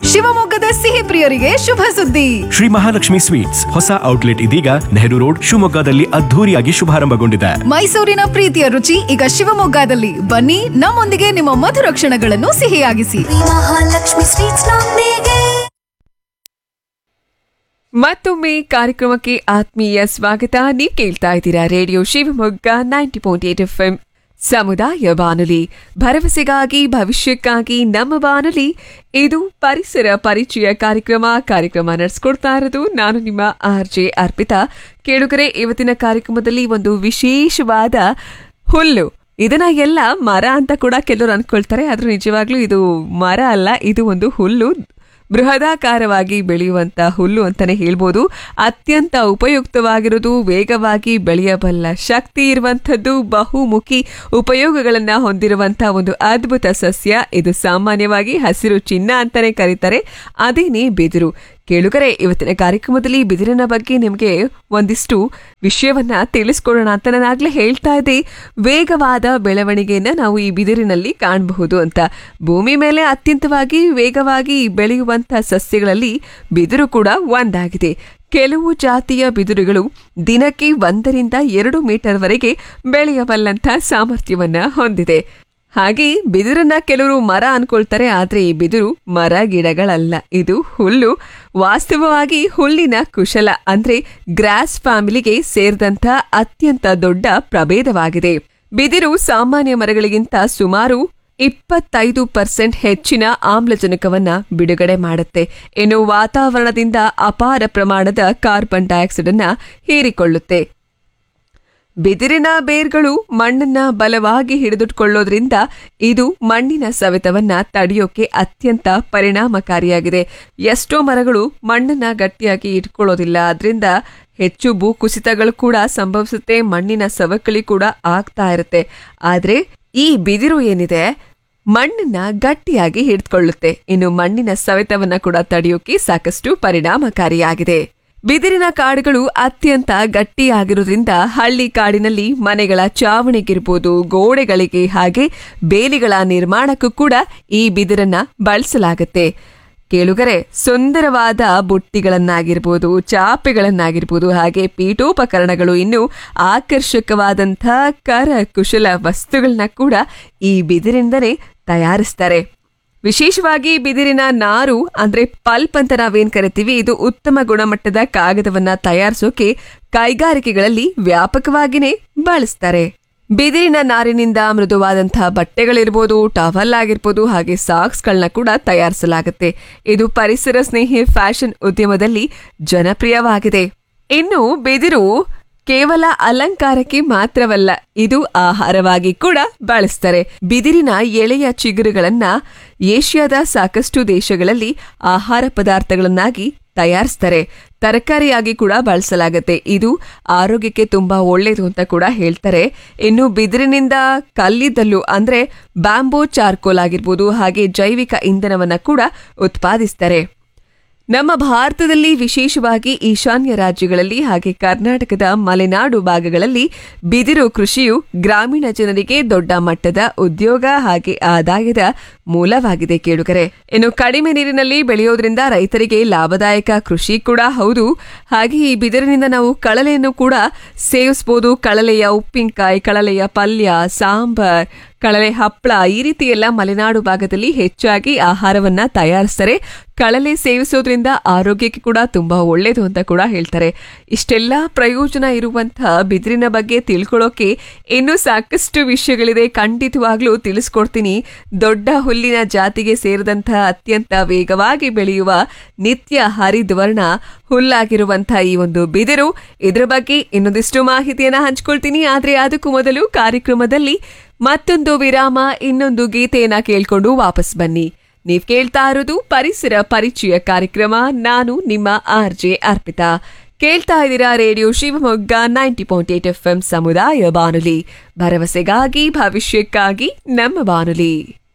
ಶಿವಮೊಗ್ಗದ ಸಿಹಿ ಪ್ರಿಯರಿಗೆ ಶುಭ ಸುದ್ದಿ ಶ್ರೀ ಮಹಾಲಕ್ಷ್ಮಿ ಸ್ವೀಟ್ಸ್ ಹೊಸ ಔಟ್ಲೆಟ್ ಇದೀಗ ನೆಹರು ರೋಡ್ ಶಿವಮೊಗ್ಗದಲ್ಲಿ ಅದ್ಧೂರಿಯಾಗಿ ಶುಭಾರಂಭಗೊಂಡಿದೆ ಮೈಸೂರಿನ ಪ್ರೀತಿಯ ರುಚಿ ಈಗ ಶಿವಮೊಗ್ಗದಲ್ಲಿ ಬನ್ನಿ ನಮ್ಮೊಂದಿಗೆ ನಿಮ್ಮ ಮಧುರ ಕ್ಷಣಗಳನ್ನು ಸಿಹಿಯಾಗಿಸಿ ಮಹಾಲಕ್ಷ್ಮಿ ಸ್ವೀಟ್ಸ್ ನೊಂದಿಗೆ ಮತ್ತೊಮ್ಮೆ ಕಾರ್ಯಕ್ರಮಕ್ಕೆ ಆತ್ಮೀಯ ಸ್ವಾಗತ ನೀವು ಕೇಳ್ತಾ ಇದ್ದೀರಾ radio Shivamogga ninety point eight F M ಸಮುದಾಯ ಬಾನುಲಿ ಭರವಸೆಗಾಗಿ ಭವಿಷ್ಯಕ್ಕಾಗಿ ನಮ್ಮ ಬಾನುಲಿ ಇದು ಪರಿಸರ ಪರಿಚಯ ಕಾರ್ಯಕ್ರಮ ಕಾರ್ಯಕ್ರಮ ನಡೆಸ್ಕೊಡ್ತಾ ಇರೋದು ನಾನು ನಿಮ್ಮ ಆರ್ ಜೆ ಅರ್ಪಿತಾ ಕೇಳುಗರೆ ಇವತ್ತಿನ ಕಾರ್ಯಕ್ರಮದಲ್ಲಿ ಒಂದು ವಿಶೇಷವಾದ ಹುಲ್ಲು ಇದನ್ನ ಎಲ್ಲ ಮರ ಅಂತ ಕೂಡ ಕೆಲವರು ಅನ್ಕೊಳ್ತಾರೆ ಆದ್ರೆ ನಿಜವಾಗ್ಲೂ ಇದು ಮರ ಅಲ್ಲ ಇದು ಒಂದು ಹುಲ್ಲು ಬೃಹದಾಕಾರವಾಗಿ ಬೆಳೆಯುವಂತ ಹುಲ್ಲು ಅಂತಾನೆ ಹೇಳ್ಬೋದು ಅತ್ಯಂತ ಉಪಯುಕ್ತವಾಗಿರೋದು ವೇಗವಾಗಿ ಬೆಳೆಯಬಲ್ಲ ಶಕ್ತಿ ಇರುವಂಥದ್ದು ಬಹುಮುಖಿ ಉಪಯೋಗಗಳನ್ನ ಹೊಂದಿರುವಂತಹ ಒಂದು ಅದ್ಭುತ ಸಸ್ಯ ಇದು ಸಾಮಾನ್ಯವಾಗಿ ಹಸಿರು ಚಿನ್ನ ಅಂತಾನೆ ಕರೀತಾರೆ ಅದೇನೇ ಬಿದಿರು ಕೇಳುಗರೆ ಇವತ್ತಿನ ಕಾರ್ಯಕ್ರಮದಲ್ಲಿ ಬಿದಿರಿನ ಬಗ್ಗೆ ನಿಮಗೆ ಒಂದಿಷ್ಟು ವಿಷಯವನ್ನ ತಿಳಿಸ್ಕೊಡೋಣ ಅಂತ ನಾನು ಆಗ್ಲೇ ಹೇಳ್ತಾ ಇದ್ದೆ ವೇಗವಾದ ಬೆಳವಣಿಗೆಯನ್ನ ನಾವು ಈ ಬಿದಿರಿನಲ್ಲಿ ಕಾಣಬಹುದು ಅಂತ ಭೂಮಿ ಮೇಲೆ ಅತ್ಯಂತವಾಗಿ ವೇಗವಾಗಿ ಬೆಳೆಯುವಂತಹ ಸಸ್ಯಗಳಲ್ಲಿ ಬಿದಿರು ಕೂಡ ಒಂದಾಗಿದೆ ಕೆಲವು ಜಾತಿಯ ಬಿದಿರುಗಳು ದಿನಕ್ಕೆ ಒಂದರಿಂದ ಎರಡು ಮೀಟರ್ವರೆಗೆ ಬೆಳೆಯಬಲ್ಲಂಥ ಸಾಮರ್ಥ್ಯವನ್ನ ಹೊಂದಿದೆ ಹಾಗೆ ಬಿದಿರನ್ನ ಕೆಲವರು ಮರ ಅನ್ಕೊಳ್ತಾರೆ ಆದ್ರೆ ಈ ಬಿದಿರು ಮರ ಗಿಡಗಳಲ್ಲ ಇದು ಹುಲ್ಲು ವಾಸ್ತವವಾಗಿ ಹುಲ್ಲಿನ ಕುಶಲ ಅಂದ್ರೆ ಗ್ರಾಸ್ ಫ್ಯಾಮಿಲಿಗೆ ಸೇರಿದಂತ ಅತ್ಯಂತ ದೊಡ್ಡ ಪ್ರಭೇದವಾಗಿದೆ ಬಿದಿರು ಸಾಮಾನ್ಯ ಮರಗಳಿಗಿಂತ ಸುಮಾರು ಇಪ್ಪತ್ತೈದು ಪರ್ಸೆಂಟ್ ಹೆಚ್ಚಿನ ಆಮ್ಲಜನಕವನ್ನ ಬಿಡುಗಡೆ ಮಾಡುತ್ತೆ ಇನ್ನು ವಾತಾವರಣದಿಂದ ಅಪಾರ ಪ್ರಮಾಣದ ಕಾರ್ಬನ್ ಡೈಆಕ್ಸೈಡ್ ಅನ್ನ ಹೀರಿಕೊಳ್ಳುತ್ತೆ ಬಿದಿರಿನ ಬೇರ್ಗಳು ಮಣ್ಣನ್ನ ಬಲವಾಗಿ ಹಿಡಿದಿಟ್ಕೊಳ್ಳೋದ್ರಿಂದ ಇದು ಮಣ್ಣಿನ ಸವೆತವನ್ನ ತಡೆಯೋಕೆ ಅತ್ಯಂತ ಪರಿಣಾಮಕಾರಿಯಾಗಿದೆ ಎಷ್ಟೋ ಮರಗಳು ಮಣ್ಣನ್ನ ಗಟ್ಟಿಯಾಗಿ ಇಟ್ಕೊಳ್ಳೋದಿಲ್ಲ ಅದರಿಂದ ಹೆಚ್ಚು ಭೂ ಕುಸಿತಗಳು ಕೂಡ ಸಂಭವಿಸುತ್ತೆ ಮಣ್ಣಿನ ಸವಕಳಿ ಕೂಡ ಆಗ್ತಾ ಇರುತ್ತೆ ಆದ್ರೆ ಈ ಬಿದಿರು ಏನಿದೆ ಮಣ್ಣನ್ನ ಗಟ್ಟಿಯಾಗಿ ಹಿಡಿದುಕೊಳ್ಳುತ್ತೆ ಇನ್ನು ಮಣ್ಣಿನ ಸವೆತವನ್ನ ಕೂಡ ತಡೆಯೋಕೆ ಸಾಕಷ್ಟು ಪರಿಣಾಮಕಾರಿಯಾಗಿದೆ ಬಿದಿರಿನ ಕಾಡುಗಳು ಅತ್ಯಂತ ಗಟ್ಟಿಯಾಗಿರೋದ್ರಿಂದ ಹಳ್ಳಿ ಕಾಡಿನಲ್ಲಿ ಮನೆಗಳ ಚಾವಣಿಗಿರ್ಬೋದು ಗೋಡೆಗಳಿಗೆ ಹಾಗೆ ಬೇಲಿಗಳ ನಿರ್ಮಾಣಕ್ಕೂ ಕೂಡ ಈ ಬಿದಿರನ್ನ ಬಳಸಲಾಗುತ್ತೆ ಕೇಳುಗರೆ ಸುಂದರವಾದ ಬುಟ್ಟಿಗಳನ್ನಾಗಿರ್ಬೋದು ಚಾಪೆಗಳನ್ನಾಗಿರ್ಬೋದು ಹಾಗೆ ಪೀಠೋಪಕರಣಗಳು ಇನ್ನು ಆಕರ್ಷಕವಾದಂಥ ಕರಕುಶಲ ವಸ್ತುಗಳನ್ನ ಕೂಡ ಈ ಬಿದಿರಿಂದನೇ ತಯಾರಿಸ್ತಾರೆ ವಿಶೇಷವಾಗಿ ಬಿದಿರಿನ ನಾರು ಅಂದ್ರೆ ಪಲ್ಪ್ ಅಂತ ನಾವೇನ್ ಕರಿತೀವಿ ಇದು ಉತ್ತಮ ಗುಣಮಟ್ಟದ ಕಾಗದವನ್ನ ತಯಾರಿಸೋಕೆ ಕೈಗಾರಿಕೆಗಳಲ್ಲಿ ವ್ಯಾಪಕವಾಗಿನೇ ಬಳಸ್ತಾರೆ ಬಿದಿರಿನ ನಾರಿನಿಂದ ಮೃದುವಾದಂತಹ ಬಟ್ಟೆಗಳಿರ್ಬೋದು ಟವಲ್ ಆಗಿರ್ಬೋದು ಹಾಗೆ ಸಾಕ್ಸ್ಗಳನ್ನ ಕೂಡ ತಯಾರಿಸಲಾಗುತ್ತೆ ಇದು ಪರಿಸರ ಸ್ನೇಹಿ ಫ್ಯಾಷನ್ ಉದ್ಯಮದಲ್ಲಿ ಜನಪ್ರಿಯವಾಗಿದೆ ಇನ್ನು ಬಿದಿರು ಕೇವಲ ಅಲಂಕಾರಕ್ಕೆ ಮಾತ್ರವಲ್ಲ ಇದು ಆಹಾರವಾಗಿ ಕೂಡ ಬಳಸ್ತಾರೆ ಬಿದಿರಿನ ಎಳೆಯ ಚಿಗುರುಗಳನ್ನ ಏಷ್ಯಾದ ಸಾಕಷ್ಟು ದೇಶಗಳಲ್ಲಿ ಆಹಾರ ಪದಾರ್ಥಗಳನ್ನಾಗಿ ತಯಾರಿಸ್ತಾರೆ ತರಕಾರಿಯಾಗಿ ಕೂಡ ಬಳಸಲಾಗುತ್ತೆ ಇದು ಆರೋಗ್ಯಕ್ಕೆ ತುಂಬಾ ಒಳ್ಳೆಯದು ಅಂತ ಕೂಡ ಹೇಳ್ತಾರೆ ಇನ್ನು ಬಿದಿರಿನಿಂದ ಕಲ್ಲಿದ್ದಲು ಅಂದ್ರೆ ಬ್ಯಾಂಬೋ ಚಾರ್ಕೋಲ್ ಆಗಿರ್ಬೋದು ಹಾಗೆ ಜೈವಿಕ ಇಂಧನವನ್ನ ಕೂಡ ಉತ್ಪಾದಿಸ್ತಾರೆ ನಮ್ಮ ಭಾರತದಲ್ಲಿ ವಿಶೇಷವಾಗಿ ಈಶಾನ್ಯ ರಾಜ್ಯಗಳಲ್ಲಿ ಹಾಗೆ ಕರ್ನಾಟಕದ ಮಲೆನಾಡು ಭಾಗಗಳಲ್ಲಿ ಬಿದಿರು ಕೃಷಿಯು ಗ್ರಾಮೀಣ ಜನರಿಗೆ ದೊಡ್ಡ ಮಟ್ಟದ ಉದ್ಯೋಗ ಹಾಗೆ ಆದಾಯದ ಮೂಲವಾಗಿದೆ ಕೇಳುಗರೆ ಇನ್ನು ಕಡಿಮೆ ನೀರಿನಲ್ಲಿ ಬೆಳೆಯೋದ್ರಿಂದ ರೈತರಿಗೆ ಲಾಭದಾಯಕ ಕೃಷಿ ಕೂಡ ಹೌದು ಹಾಗೆ ಈ ಬಿದಿರಿನಿಂದ ನಾವು ಕಳಲೆಯನ್ನು ಕೂಡ ಸೇವಿಸಬಹುದು ಕಳಲೆಯ ಉಪ್ಪಿನಕಾಯಿ ಕಳಲೆಯ ಪಲ್ಯ ಸಾಂಬಾರ್ ಕಳಲೆ ಹಪ್ಪಳ ಈ ರೀತಿ ಎಲ್ಲ ಮಲೆನಾಡು ಭಾಗದಲ್ಲಿ ಹೆಚ್ಚಾಗಿ ಆಹಾರವನ್ನ ತಯಾರಿಸ್ತಾರೆ ಕಳಲೆ ಸೇವಿಸೋದ್ರಿಂದ ಆರೋಗ್ಯಕ್ಕೆ ಕೂಡ ತುಂಬಾ ಒಳ್ಳೇದು ಅಂತ ಕೂಡ ಹೇಳ್ತಾರೆ ಇಷ್ಟೆಲ್ಲ ಪ್ರಯೋಜನ ಇರುವಂತಹ ಬಿದಿರಿನ ಬಗ್ಗೆ ತಿಳ್ಕೊಳ್ಳೋಕೆ ಇನ್ನೂ ಸಾಕಷ್ಟು ವಿಷಯಗಳಿದೆ ಖಂಡಿತವಾಗ್ಲೂ ತಿಳಿಸ್ಕೊಡ್ತೀನಿ ದೊಡ್ಡ ಹುಲ್ಲಿನ ಜಾತಿಗೆ ಸೇರಿದಂತಹ ಅತ್ಯಂತ ವೇಗವಾಗಿ ಬೆಳೆಯುವ ನಿತ್ಯ ಹರಿದ್ವರ್ಣ ಹುಲ್ಲಾಗಿರುವಂತಹ ಈ ಒಂದು ಬಿದಿರು ಇದ್ರ ಬಗ್ಗೆ ಇನ್ನೊಂದಿಷ್ಟು ಮಾಹಿತಿಯನ್ನ ಹಂಚ್ಕೊಳ್ತೀನಿ ಆದ್ರೆ ಅದಕ್ಕೂ ಮೊದಲು ಕಾರ್ಯಕ್ರಮದಲ್ಲಿ ಮತ್ತೊಂದು ವಿರಾಮ ಇನ್ನೊಂದು ಗೀತೆಯನ್ನ ಕೇಳ್ಕೊಂಡು ವಾಪಸ್ ಬನ್ನಿ ನೀವ್ ಕೇಳ್ತಾ ಇರೋದು ಪರಿಸರ ಪರಿಚಯ ಕಾರ್ಯಕ್ರಮ ನಾನು ನಿಮ್ಮ ಆರ್ ಜೆ ಅರ್ಪಿತಾ ಕೇಳ್ತಾ ಇದ್ದೀರಾ radio Shivamogga ninety point eight F M ಸಮುದಾಯ ಬಾನುಲಿ ಭರವಸೆಗಾಗಿ ಭವಿಷ್ಯಕ್ಕಾಗಿ ನಮ್ಮ ಬಾನುಲಿ